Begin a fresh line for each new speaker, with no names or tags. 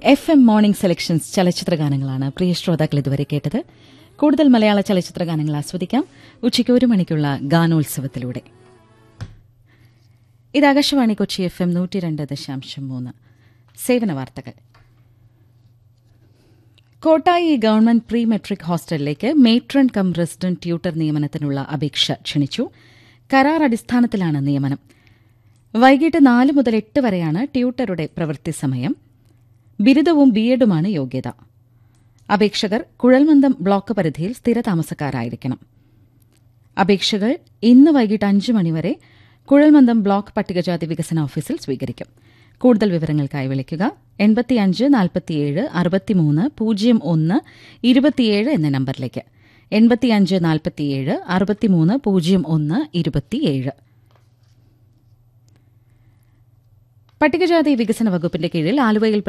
F M morning selections ചലച്ചിത്ര ഗാനങ്ങളാണ് പ്രിയ ശ്രോതാക്കൾ ഇതുവരെ കേട്ടത് കൂടുതൽ മലയാള ചലച്ചിത്ര ഗാനങ്ങൾ ആസ്വദിക്കാം ഉച്ചയ്ക്ക് ഒരു മണിക്കുള്ള ഗാനോത്സവത്തിലൂടെ ഇത് ആകാശവാണി കൊച്ചി എഫ് എം നൂറ്റി രണ്ട് ദശാംശം മൂന്ന് സേവന വാർത്തകൾ കോട്ടായി ഗവൺമെന്റ് പ്രീ മെട്രിക് ഹോസ്റ്റലിലേക്ക് മേട്രൺ കം റെസിഡന്റ് ട്യൂട്ടർ നിയമനത്തിനുള്ള അപേക്ഷ ക്ഷണിച്ചു കരാർ അടിസ്ഥാനത്തിലാണ് നിയമനം വൈകിട്ട് നാല് മുതൽ എട്ട് വരെയാണ് ട്യൂട്ടറുടെ പ്രവൃത്തി സമയം ബിരുദവും ബിഎഡുമാണ് യോഗ്യത അപേക്ഷകർ കുഴൽമന്ദം ബ്ലോക്ക് പരിധിയിൽ സ്ഥിരതാമസക്കാരായിരിക്കണം അപേക്ഷകൾ ഇന്ന് വൈകിട്ട് അഞ്ച് മണിവരെ കുഴൽമന്ദം ബ്ലോക്ക് പട്ടികജാതി വികസന ഓഫീസിൽ സ്വീകരിക്കും കൂടുതൽ വിവരങ്ങൾക്കായി വിളിക്കുക എൺപത്തിയഞ്ച് നാൽപ്പത്തിയേഴ് അറുപത്തിമൂന്ന് പൂജ്യം ഒന്ന് ഇരുപത്തിയേഴ് എന്ന നമ്പറിലേക്ക് എൺപത്തിയഞ്ച് നാൽപ്പത്തിയേഴ് അറുപത്തിമൂന്ന് പൂജ്യം ഒന്ന് ഇരുപത്തിയേഴ് പട്ടികജാതി വികസന വകുപ്പിന്റെ കീഴിൽ ആലുവയിൽ